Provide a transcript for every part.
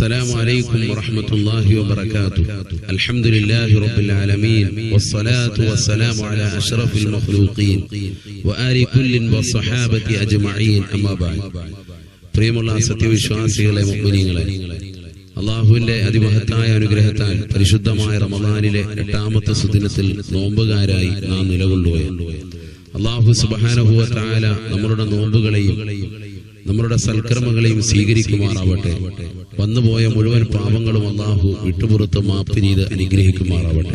السلام عليكم ورحمة الله وبركاته الحمد لله رب العالمين والصلاة والسلام على أشرف المخلوقين وآل كل والصحابة أجمعين أما بعد പ്രിയമുള്ള സത്യവിശ്വാസികളെ മുഗ്മിനീങ്ങളെ അള്ളാഹുവിന്റെ അതിമഹത്തായ അനുഗ്രഹത്താൽ പരിശുദ്ധമായ റമദാനിലെ എട്ടാമത്തെ സുദിനത്തിൽ നോമ്പുകാരായി നാം നിലകൊള്ളുകയാണ് അള്ളാഹു സുബാനഹുവ താല നമ്മളുടെ നോമ്പുകളെയും നമ്മളുടെ സൽക്കർമ്മങ്ങളെയും സ്വീകരിക്കുമാറാവട്ടെ വന്നുപോയ മുഴുവൻ പാപങ്ങളും അള്ളാഹു വിട്ടുപുറത്ത് മാപ്പ് ചെയ്ത് അനുഗ്രഹിക്കുമാറാവട്ടെ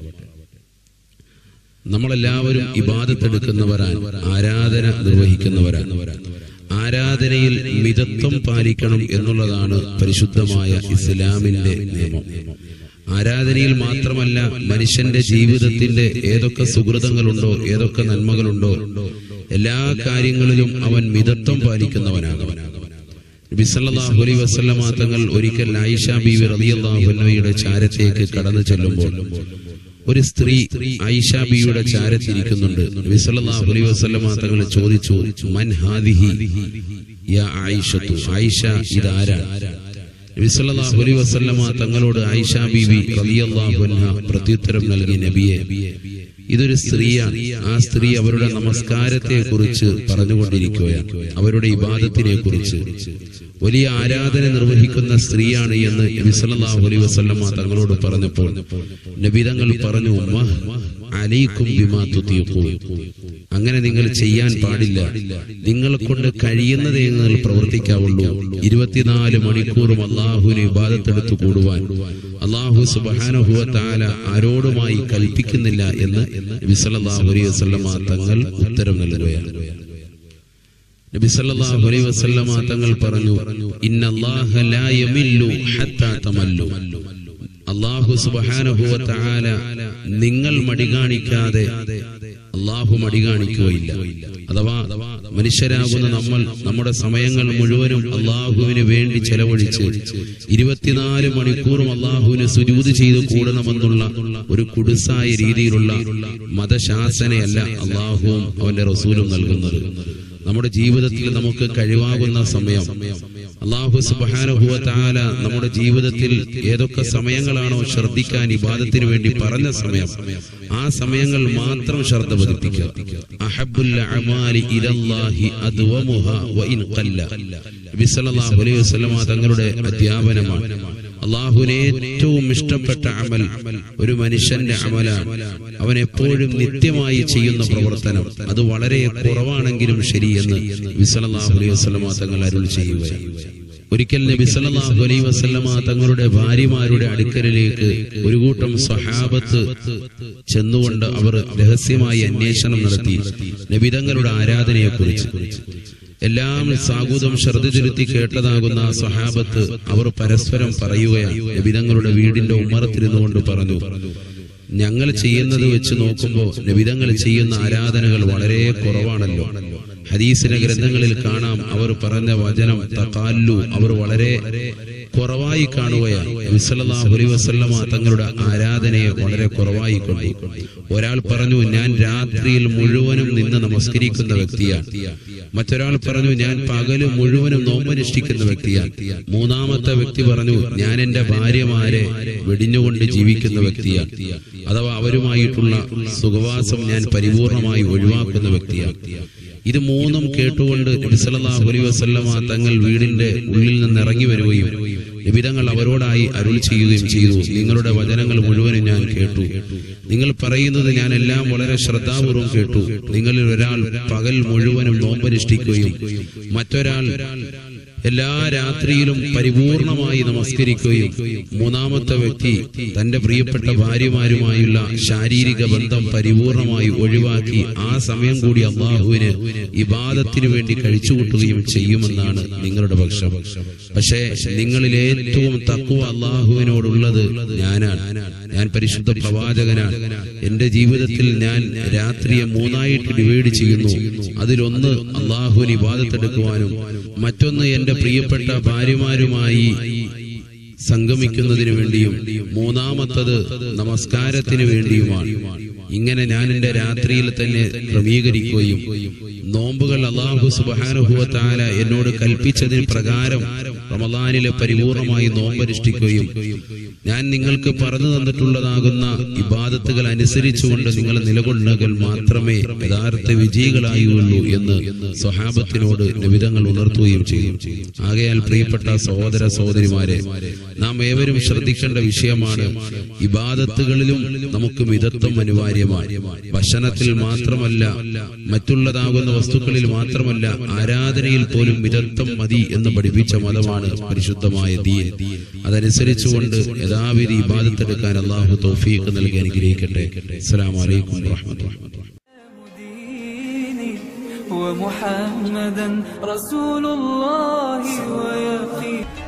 നമ്മളെല്ലാവരും ഇബാദത്തെടുക്കുന്നവരാൻ ആരാധന നിർവഹിക്കുന്നവരാൻ ആരാധനയിൽ മിതത്വം പാലിക്കണം എന്നുള്ളതാണ് പരിശുദ്ധമായ ഇസ്ലാമിന്റെ നിയമം ആരാധനയിൽ മാത്രമല്ല മനുഷ്യന്റെ ജീവിതത്തിന്റെ ഏതൊക്കെ സുഹൃതങ്ങളുണ്ടോ ഏതൊക്കെ നന്മകളുണ്ടോ എല്ലാ കാര്യങ്ങളിലും അവൻ മിതത്വം പാലിക്കുന്നവനാകവൻ ബിസല്ലാഹു അലൈ വസ്ലമ തങ്ങൾ ഒരിക്കൽ ആയിഷ ബീവി റളിയല്ലാഹു അൻഹയുടെ ചാരത്തേക്ക് കടന്നു ചെല്ലുമ്പോൾ ഒരു സ്ത്രീ ആയിഷ ബിയുടെ ചാരത്തിരിക്കുന്നുണ്ട് ബിസല്ലാഹു അലൈ വസ്ലമ തങ്ങൾ ചോദിച്ചു മൻ ഹാദിഹി യാ ആയിഷത്തു ആയിഷ ഇതാരാണ് നബിസല്ലാഹു അലൈ വസല്ലമ തങ്ങളോട് ആയിഷ ബീബി റളിയല്ലാഹു അൻഹ പ്രത്യുത്തരം നൽകി നബിയെ ഇതൊരു സ്ത്രീയാണ് ആ സ്ത്രീ അവരുടെ നമസ്കാരത്തെ കുറിച്ച് പറഞ്ഞുകൊണ്ടിരിക്കുകയാണ് അവരുടെ ഇബാദത്തിനെ കുറിച്ച് വലിയ ആരാധന നിർവഹിക്കുന്ന സ്ത്രീയാണ് എന്ന് നബി സല്ലല്ലാഹു അലൈഹി വസല്ലമ തങ്ങളോട് പറഞ്ഞപ്പോൾ നബി തങ്ങൾ പറഞ്ഞു "മഹ് അലൈക്കും ബിമാ തുതീഖൂൻ." അങ്ങനെ നിങ്ങൾ ചെയ്യാൻ പാടില്ല നിങ്ങളെ കൊണ്ട് കഴിയുന്നതേ നിങ്ങൾ പ്രവർത്തിക്കാവുള്ളൂ ഇരുപത്തിനാല് മണിക്കൂറും അള്ളാഹുവിന് ഇബാദത്തെടുത്തു കൂടുവാൻ അള്ളാഹു സുബാനഹുവ താല ആരോടുമായി കൽപ്പിക്കുന്നില്ല എന്ന് നബി സല്ലല്ലാഹു അലൈഹി വസല്ലമ തങ്ങൾ ഉത്തരം നൽകുകയാണ് നബി സല്ലല്ലാഹു അലൈഹി വസല്ലമ തങ്ങൾ പറഞ്ഞു ഇന്നല്ലാഹ ലാ യമില്ലു ഹത്താ തമല്ലു അള്ളാഹു സുബ്ഹാനഹു വ തആല നിങ്ങൾ മടി കാണിക്കാതെ അള്ളാഹു മടി കാണിക്കുകയില്ല അഥവാ മനുഷ്യരാകുന്ന നമ്മൾ നമ്മുടെ സമയങ്ങൾ മുഴുവനും അള്ളാഹുവിന് വേണ്ടി ചെലവഴിച്ച് ഇരുപത്തിനാല് മണിക്കൂറും അള്ളാഹുവിന് സുജൂത് ചെയ്ത് കൂടണമെന്നുള്ള ഒരു കുടുസായ രീതിയിലുള്ള മതശാസനയല്ല അള്ളാഹുവും അവന്റെ റസൂലും നൽകുന്നത് നമ്മുടെ ജീവിതത്തിൽ നമുക്ക് കഴിവാകുന്ന സമയം അള്ളാഹു സുബാനുഭവ താല നമ്മുടെ ജീവിതത്തിൽ ഏതൊക്കെ സമയങ്ങളാണോ ശ്രദ്ധിക്കാൻ ഇബാദത്തിന് വേണ്ടി പറഞ്ഞ സമയം ആ സമയങ്ങൾ മാത്രം ശ്രദ്ധ പതിപ്പിക്കുക അഹബ്ബുൽ അഅമാലി ഇലല്ലാഹി അദ്വമുഹ വഇൻ ഖല്ല നബി സല്ലല്ലാഹു അലൈഹി വസല്ലമ തങ്ങളുടെ അധ്യാപനമാണ് അള്ളാഹുവിന് ഏറ്റവും ഇഷ്ടപ്പെട്ട അമൽ ഒരു മനുഷ്യന്റെ അമലാണ് അവൻ എപ്പോഴും നിത്യമായി ചെയ്യുന്ന പ്രവർത്തനം അത് വളരെ കുറവാണെങ്കിലും ശരിയെന്ന് വിസലല്ലാഹു അലൈഹി വസല്ലമ തങ്ങൾ അരുൾ ചെയ്യുകയാണ് ഒരിക്കൽ നബി സല്ലല്ലാഹു അലൈഹി വസല്ലമ തങ്ങളുടെ ഭാര്യമാരുടെ അടുക്കലിലേക്ക് ഒരു കൂട്ടം സ്വഹാബത്ത് ചെന്നുകൊണ്ട് അവർ രഹസ്യമായി അന്വേഷണം നടത്തി നബിതങ്ങളുടെ ആരാധനയെക്കുറിച്ച് എല്ലാം സാഗൂതം ശ്രദ്ധ തിരുത്തി കേട്ടതാകുന്ന ആ സ്വഹാബത്ത് അവർ പരസ്പരം പറയുകയാണ് നബിതങ്ങളുടെ വീടിന്റെ ഉമ്മറത്തിരുന്നു കൊണ്ട് പറഞ്ഞു ഞങ്ങൾ ചെയ്യുന്നത് വെച്ച് നോക്കുമ്പോൾ നബിതങ്ങൾ ചെയ്യുന്ന ആരാധനകൾ വളരെ കുറവാണല്ലോ ഹദീസിന്റെ ഗ്രന്ഥങ്ങളിൽ കാണാം അവർ പറഞ്ഞ വചനം തക്കാല്ലു അവർ വളരെ കുറവായി കാണുകയാണ് നബിസല്ലാഹു അലൈഹി വസല്ലമ തങ്ങളുടെ ആരാധനയെ വളരെ കുറവായി കണ്ടു ഒരാൾ പറഞ്ഞു ഞാൻ രാത്രിയിൽ മുഴുവനും നിന്ന് നമസ്കരിക്കുന്ന വ്യക്തിയാണ് മറ്റൊരാൾ പറഞ്ഞു ഞാൻ പകല് മുഴുവനും നോമ്പനുഷ്ഠിക്കുന്ന വ്യക്തിയാണ് മൂന്നാമത്തെ വ്യക്തി പറഞ്ഞു ഞാൻ എന്റെ ഭാര്യമാരെ വെടിഞ്ഞുകൊണ്ട് ജീവിക്കുന്ന വ്യക്തിയാണ് അഥവാ അവരുമായിട്ടുള്ള സുഖവാസം ഞാൻ പരിപൂർണമായി ഒഴിവാക്കുന്ന വ്യക്തിയാണ് ഇത് മൂന്നും കേട്ടുകൊണ്ട് നബിസല്ലാഹു അലൈഹി വസല്ലമ തങ്ങൾ വീടിന്റെ ഉള്ളിൽ നിന്ന് ഇറങ്ങി വരികയും നിബിതങ്ങൾ അവരോടായി അരുൾ ചെയ്യുകയും ചെയ്തു നിങ്ങളുടെ വചനങ്ങൾ മുഴുവനും ഞാൻ കേട്ടു നിങ്ങൾ പറയുന്നത് ഞാൻ എല്ലാം വളരെ ശ്രദ്ധാപൂർവം കേട്ടു നിങ്ങളിൽ ഒരാൾ പകൽ മുഴുവനും നോമ്പനുഷ്ഠിക്കുകയും മറ്റൊരാൾ എല്ലാ രാത്രിയിലും പരിപൂർണമായി നമസ്കരിക്കുകയും മൂന്നാമത്തെ വ്യക്തി തന്റെ പ്രിയപ്പെട്ട ഭാര്യമാരുമായുള്ള ശാരീരിക ബന്ധം പരിപൂർണമായി ഒഴിവാക്കി ആ സമയം കൂടി അള്ളാഹുവിന് ഇബാദത്തിന് വേണ്ടി കഴിച്ചുകൂട്ടുകയും ചെയ്യുമെന്നാണ് നിങ്ങളുടെ പക്ഷം പക്ഷേ നിങ്ങളിൽ ഏറ്റവും തക്കുവ അള്ളാഹുവിനോടുള്ളത് ഞാനാണ് ഞാൻ പരിശുദ്ധ പ്രവാചകനാണ് എന്റെ ജീവിതത്തിൽ ഞാൻ രാത്രിയെ മൂന്നായിട്ട് ഡിവൈഡ് ചെയ്യുന്നു അതിലൊന്ന് അള്ളാഹുവിന് ഇബാദത്തെടുക്കുവാനും മറ്റൊന്ന് എന്റെ പ്രിയപ്പെട്ട ഭാര്യമാരുമായി സംഗമിക്കുന്നതിന് വേണ്ടിയും മൂന്നാമത്തത് നമസ്കാരത്തിന് വേണ്ടിയുമാണ് ഇങ്ങനെ ഞാൻ എന്റെ രാത്രിയിൽ തന്നെ ക്രമീകരിക്കുകയും നോമ്പുകൾ അള്ളാഹു സുബാനുഭവത്താല എന്നോട് കൽപ്പിച്ചതിന് പ്രകാരം റമദാനിലെ പരിപൂർണമായി നോമ്പനുഷ്ഠിക്കുകയും ഞാൻ നിങ്ങൾക്ക് പറഞ്ഞു തന്നിട്ടുള്ളതാകുന്ന ഇബാദത്തുകൾ അനുസരിച്ചുകൊണ്ട് നിങ്ങൾ നിലകൊള്ളുകൾ മാത്രമേ യഥാർത്ഥ വിജയികളായുള്ളൂ എന്ന് സ്വഹാബത്തിനോട് നിവിധങ്ങൾ ഉണർത്തുകയും ചെയ്യും ആകയാൽ പ്രിയപ്പെട്ട സഹോദര സഹോദരിമാരെ നാം ഏവരും ശ്രദ്ധിക്കേണ്ട വിഷയമാണ് ഇബാദത്തുകളിലും നമുക്ക് മിതത്വം അനിവാര്യമാണ് ഭക്ഷണത്തിൽ മാത്രമല്ല മറ്റുള്ളതാകുന്ന വസ്തുക്കളിൽ മാത്രമല്ല ആരാധനയിൽ പോലും മിതത്വം മതി എന്ന് പഠിപ്പിച്ച മതമാണ് പരിശുദ്ധമായ ദീൻ അതനുസരിച്ചുകൊണ്ട് യഥാവിധി ഇബാദത്തെടുക്കാൻ അള്ളാഹു തൗഫീഖ് നൽകി അനുഗ്രഹിക്കട്ടെ അസ്സലാമു അലൈക്കും വറഹ്മത്തുള്ളാഹി ديني ومحمدا رسول الله ويقين